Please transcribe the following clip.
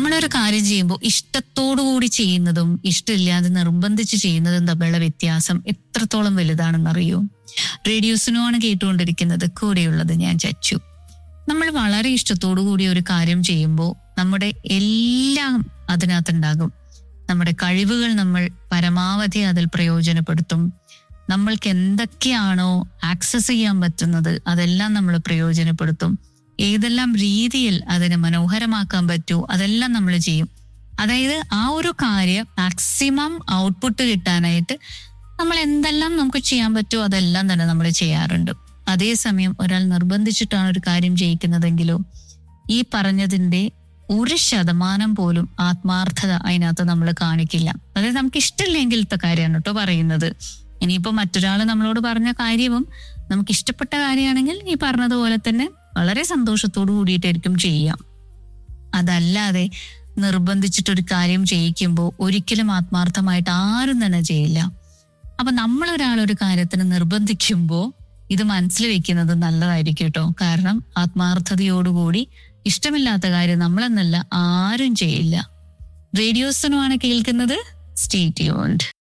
നമ്മളൊരു കാര്യം ചെയ്യുമ്പോൾ ഇഷ്ടത്തോടു കൂടി ചെയ്യുന്നതും ഇഷ്ടമില്ലാതെ നിർബന്ധിച്ച് ചെയ്യുന്നതും തമ്മിലുള്ള വ്യത്യാസം എത്രത്തോളം വലുതാണെന്നറിയോ റേഡിയോസിനുമാണ് കേട്ടുകൊണ്ടിരിക്കുന്നത് കൂടെയുള്ളത് ഞാൻ ചച്ചു നമ്മൾ വളരെ ഇഷ്ടത്തോടു കൂടി ഒരു കാര്യം ചെയ്യുമ്പോൾ നമ്മുടെ എല്ലാം അതിനകത്തുണ്ടാകും നമ്മുടെ കഴിവുകൾ നമ്മൾ പരമാവധി അതിൽ പ്രയോജനപ്പെടുത്തും നമ്മൾക്ക് എന്തൊക്കെയാണോ ആക്സസ് ചെയ്യാൻ പറ്റുന്നത് അതെല്ലാം നമ്മൾ പ്രയോജനപ്പെടുത്തും ഏതെല്ലാം രീതിയിൽ അതിനെ മനോഹരമാക്കാൻ പറ്റുമോ അതെല്ലാം നമ്മൾ ചെയ്യും അതായത് ആ ഒരു കാര്യം മാക്സിമം ഔട്ട്പുട്ട് കിട്ടാനായിട്ട് നമ്മൾ എന്തെല്ലാം നമുക്ക് ചെയ്യാൻ പറ്റുമോ അതെല്ലാം തന്നെ നമ്മൾ ചെയ്യാറുണ്ട് അതേസമയം ഒരാൾ നിർബന്ധിച്ചിട്ടാണ് ഒരു കാര്യം ചെയ്യിക്കുന്നതെങ്കിലോ ഈ പറഞ്ഞതിന്റെ ഒരു ശതമാനം പോലും ആത്മാർത്ഥത അതിനകത്ത് നമ്മൾ കാണിക്കില്ല അതായത് നമുക്ക് ഇഷ്ടമില്ലെങ്കിലത്തെ കാര്യമാണ് കേട്ടോ പറയുന്നത് ഇനിയിപ്പോ മറ്റൊരാൾ നമ്മളോട് പറഞ്ഞ കാര്യവും നമുക്ക് ഇഷ്ടപ്പെട്ട കാര്യമാണെങ്കിൽ ഈ പറഞ്ഞതുപോലെ തന്നെ വളരെ സന്തോഷത്തോടു കൂടിയിട്ടായിരിക്കും ചെയ്യാം അതല്ലാതെ നിർബന്ധിച്ചിട്ടൊരു കാര്യം ചെയ്യിക്കുമ്പോൾ ഒരിക്കലും ആത്മാർത്ഥമായിട്ട് ആരും തന്നെ ചെയ്യില്ല അപ്പൊ നമ്മൾ ഒരാൾ ഒരു കാര്യത്തിന് നിർബന്ധിക്കുമ്പോൾ ഇത് മനസ്സിൽ വെക്കുന്നത് നല്ലതായിരിക്കും കേട്ടോ കാരണം ആത്മാർത്ഥതയോടുകൂടി ഇഷ്ടമില്ലാത്ത കാര്യം നമ്മളെന്നല്ല ആരും ചെയ്യില്ല റേഡിയോസിനുമാണ് കേൾക്കുന്നത് സ്റ്റേറ്റ് യോണ്ട്